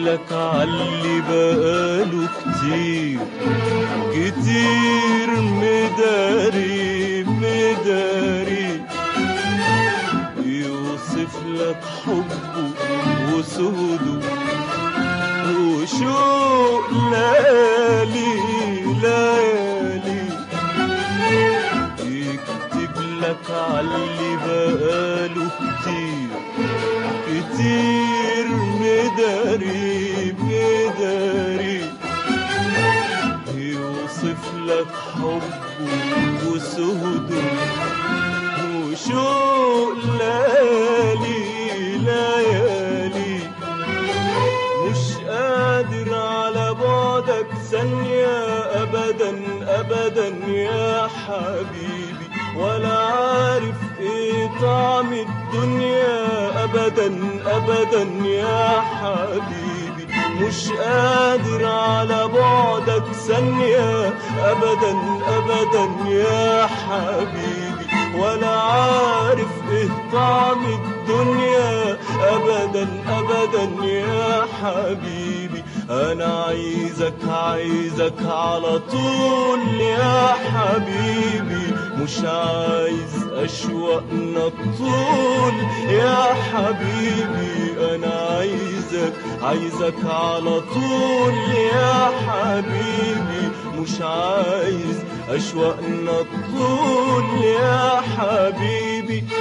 لك عاللي بقاله كتير كتير مداري مداري يوصف لك حبه وسهده وشوق ليالي ليالي يكتب لك عاللي بقاله كتير كتير مداري مداري يوصف لك حبه وسهده وشوق ليالي ليالي مش قادر على بعدك ثانية أبدا أبدا يا حبيبي ولا عارف إيه طعم الدنيا أبدا أبدا يا حبيبي مش قادر على بعدك ثانية أبدا أبدا يا حبيبي ولا عارف إيه طعم الدنيا أبدا أبدا يا حبيبي أنا عايزك عايزك على طول يا حبيبي مش عايز أشواقنا الطول يا حبيبي أنا عايزك عايزك على طول يا حبيبي مش عايز أشواقنا الطول يا حبيبي